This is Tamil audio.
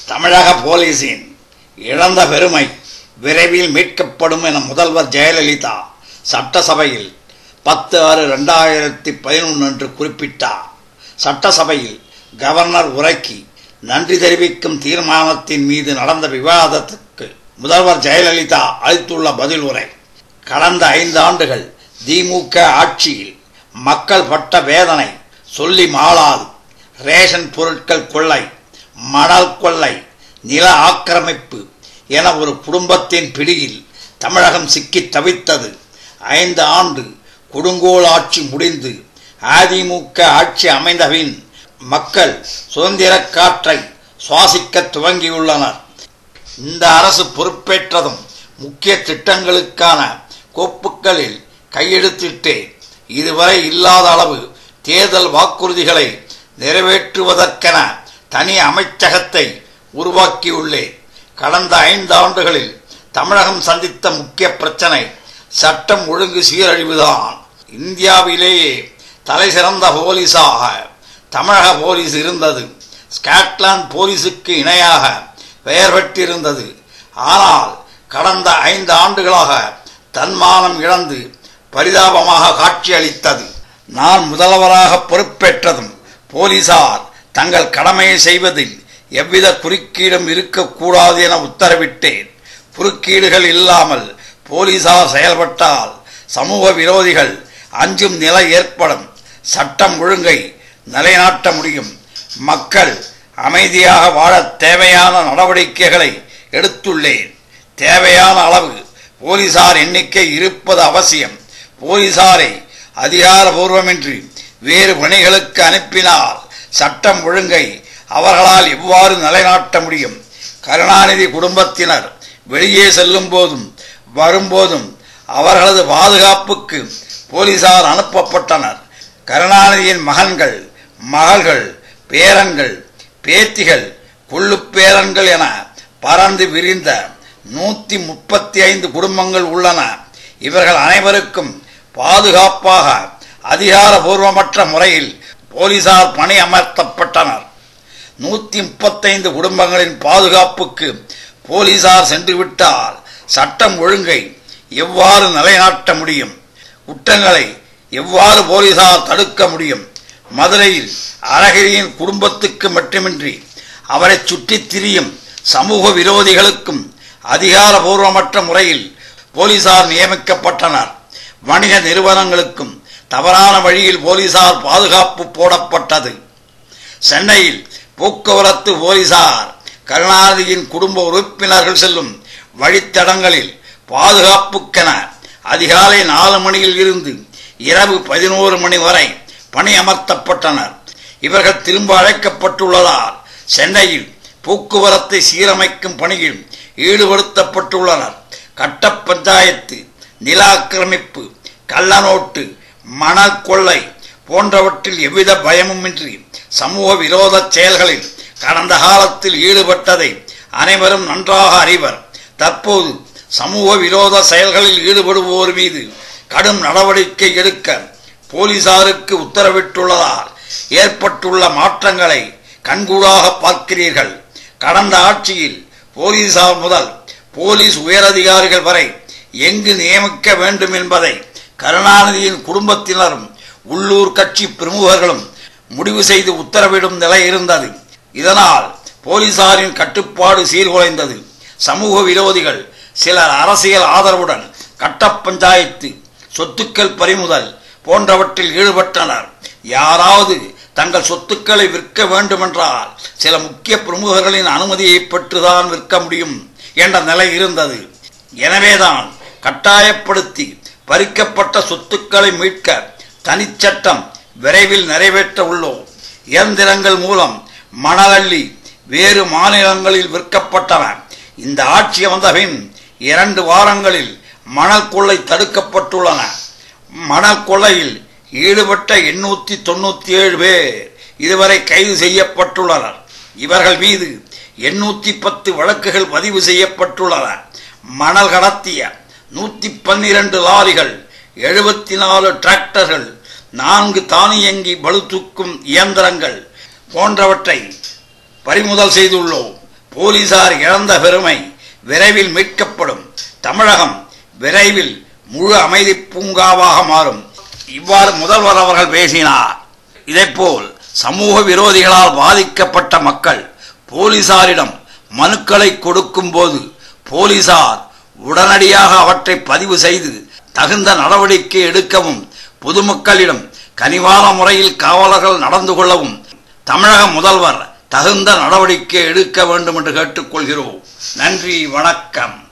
தமிழக போலீசின் இழந்த பெருமை விரைவில் மீட்கப்படும் என முதல்வர் ஜெயலலிதா சட்டசபையில் பத்து ஆறு ரெண்டாயிரத்தி பதினொன்று என்று குறிப்பிட்டார் சட்டசபையில் கவர்னர் உரைக்கு நன்றி தெரிவிக்கும் தீர்மானத்தின் மீது நடந்த விவாதத்துக்கு முதல்வர் ஜெயலலிதா அளித்துள்ள பதில் உரை கடந்த ஐந்து ஆண்டுகள் திமுக ஆட்சியில் மக்கள் பட்ட வேதனை சொல்லி மாளாது ரேஷன் பொருட்கள் கொள்ளை மணல் கொள்ளை நில ஆக்கிரமிப்பு என ஒரு குடும்பத்தின் பிடியில் தமிழகம் சிக்கி தவித்தது ஐந்து ஆண்டு கொடுங்கோல் ஆட்சி முடிந்து அதிமுக ஆட்சி அமைந்தபின் மக்கள் சுதந்திர காற்றை சுவாசிக்க துவங்கியுள்ளனர் இந்த அரசு பொறுப்பேற்றதும் முக்கிய திட்டங்களுக்கான கோப்புகளில் கையெழுத்திட்டு இதுவரை இல்லாத அளவு தேர்தல் வாக்குறுதிகளை நிறைவேற்றுவதற்கென தனி அமைச்சகத்தை உருவாக்கியுள்ளேன் கடந்த ஐந்து ஆண்டுகளில் தமிழகம் சந்தித்த முக்கிய பிரச்சனை சட்டம் ஒழுங்கு சீரழிவுதான் இந்தியாவிலேயே தலை சிறந்த போலீஸாக தமிழக போலீஸ் இருந்தது ஸ்காட்லாந்து போலீஸுக்கு இணையாக பெயர் பெற்றிருந்தது ஆனால் கடந்த ஐந்து ஆண்டுகளாக தன்மானம் இழந்து பரிதாபமாக காட்சியளித்தது நான் முதல்வராக பொறுப்பேற்றதும் போலீசார் தங்கள் கடமையை செய்வதில் எவ்வித குறுக்கீடும் இருக்கக்கூடாது என உத்தரவிட்டேன் குறுக்கீடுகள் இல்லாமல் போலீசார் செயல்பட்டால் சமூக விரோதிகள் அஞ்சும் நிலை ஏற்படும் சட்டம் ஒழுங்கை நிலைநாட்ட முடியும் மக்கள் அமைதியாக வாழ தேவையான நடவடிக்கைகளை எடுத்துள்ளேன் தேவையான அளவு போலீசார் எண்ணிக்கை இருப்பது அவசியம் போலீசாரை அதிகாரபூர்வமின்றி வேறு பணிகளுக்கு அனுப்பினால் சட்டம் ஒழுங்கை அவர்களால் எவ்வாறு நிலைநாட்ட முடியும் கருணாநிதி குடும்பத்தினர் வெளியே செல்லும் போதும் வரும்போதும் அவர்களது பாதுகாப்புக்கு போலீசார் அனுப்பப்பட்டனர் கருணாநிதியின் மகன்கள் மகள்கள் பேரன்கள் பேத்திகள் கொள்ளுப்பேரன்கள் என பறந்து விரிந்த நூத்தி முப்பத்தி ஐந்து குடும்பங்கள் உள்ளன இவர்கள் அனைவருக்கும் பாதுகாப்பாக அதிகாரபூர்வமற்ற முறையில் போலீசார் பணி அமர்த்தப்பட்டனர் நூத்தி முப்பத்தைந்து குடும்பங்களின் பாதுகாப்புக்கு போலீசார் சென்று விட்டால் சட்டம் ஒழுங்கை எவ்வாறு நிலைநாட்ட முடியும் குற்றங்களை எவ்வாறு போலீசார் தடுக்க முடியும் மதுரையில் அழகிரியின் குடும்பத்துக்கு மட்டுமின்றி அவரை சுற்றித் திரியும் சமூக விரோதிகளுக்கும் அதிகாரபூர்வமற்ற முறையில் போலீசார் நியமிக்கப்பட்டனர் வணிக நிறுவனங்களுக்கும் தவறான வழியில் போலீசார் பாதுகாப்பு போடப்பட்டது சென்னையில் போக்குவரத்து போலீசார் கருணாநிதியின் குடும்ப உறுப்பினர்கள் செல்லும் வழித்தடங்களில் பாதுகாப்புக்கென அதிகாலை நாலு மணியில் இருந்து இரவு பதினோரு மணி வரை பணி அமர்த்தப்பட்டனர் இவர்கள் திரும்ப அழைக்கப்பட்டுள்ளதால் சென்னையில் போக்குவரத்தை சீரமைக்கும் பணியில் ஈடுபடுத்தப்பட்டுள்ளனர் கட்ட பஞ்சாயத்து நில ஆக்கிரமிப்பு கள்ளநோட்டு மணல் கொள்ளை போன்றவற்றில் எவ்வித பயமுமின்றி சமூக விரோத செயல்களில் கடந்த காலத்தில் ஈடுபட்டதை அனைவரும் நன்றாக அறிவர் தற்போது சமூக விரோத செயல்களில் ஈடுபடுவோர் மீது கடும் நடவடிக்கை எடுக்க போலீசாருக்கு உத்தரவிட்டுள்ளதால் ஏற்பட்டுள்ள மாற்றங்களை கண்கூடாக பார்க்கிறீர்கள் கடந்த ஆட்சியில் போலீசார் முதல் போலீஸ் உயரதிகாரிகள் வரை எங்கு நியமிக்க வேண்டும் என்பதை கருணாநிதியின் குடும்பத்தினரும் உள்ளூர் கட்சி பிரமுகர்களும் முடிவு செய்து உத்தரவிடும் நிலை இருந்தது இதனால் போலீசாரின் கட்டுப்பாடு சீர்குலைந்தது சமூக விரோதிகள் சிலர் அரசியல் ஆதரவுடன் கட்ட பஞ்சாயத்து சொத்துக்கள் பறிமுதல் போன்றவற்றில் ஈடுபட்டனர் யாராவது தங்கள் சொத்துக்களை விற்க வேண்டுமென்றால் சில முக்கிய பிரமுகர்களின் அனுமதியை பெற்றுதான் விற்க முடியும் என்ற நிலை இருந்தது எனவேதான் கட்டாயப்படுத்தி பறிக்கப்பட்ட சொத்துக்களை மீட்க தனிச்சட்டம் விரைவில் நிறைவேற்ற உள்ளோம் இயந்திரங்கள் மூலம் மணலள்ளி வேறு மாநிலங்களில் விற்கப்பட்டன இந்த ஆட்சி வந்தபின் இரண்டு வாரங்களில் மணல் கொள்ளை தடுக்கப்பட்டுள்ளன மணல் கொள்ளையில் ஈடுபட்ட எண்ணூத்தி தொண்ணூத்தி ஏழு பேர் இதுவரை கைது செய்யப்பட்டுள்ளனர் இவர்கள் மீது எண்ணூத்தி பத்து வழக்குகள் பதிவு செய்யப்பட்டுள்ளன மணல் கடத்திய நூத்தி பன்னிரண்டு லாரிகள் எழுபத்தி நாலு டிராக்டர்கள் நான்கு தானியங்கி பளு தூக்கும் இயந்திரங்கள் போன்றவற்றை பறிமுதல் செய்துள்ளோம் போலீசார் இழந்த பெருமை விரைவில் மீட்கப்படும் தமிழகம் விரைவில் முழு அமைதி பூங்காவாக மாறும் இவ்வாறு முதல்வர் அவர்கள் பேசினார் இதேபோல் சமூக விரோதிகளால் பாதிக்கப்பட்ட மக்கள் போலீசாரிடம் மனுக்களை கொடுக்கும்போது போலீசார் உடனடியாக அவற்றை பதிவு செய்து தகுந்த நடவடிக்கை எடுக்கவும் பொதுமக்களிடம் கனிவான முறையில் காவலர்கள் நடந்து கொள்ளவும் தமிழக முதல்வர் தகுந்த நடவடிக்கை எடுக்க வேண்டும் என்று கேட்டுக்கொள்கிறோம் நன்றி வணக்கம்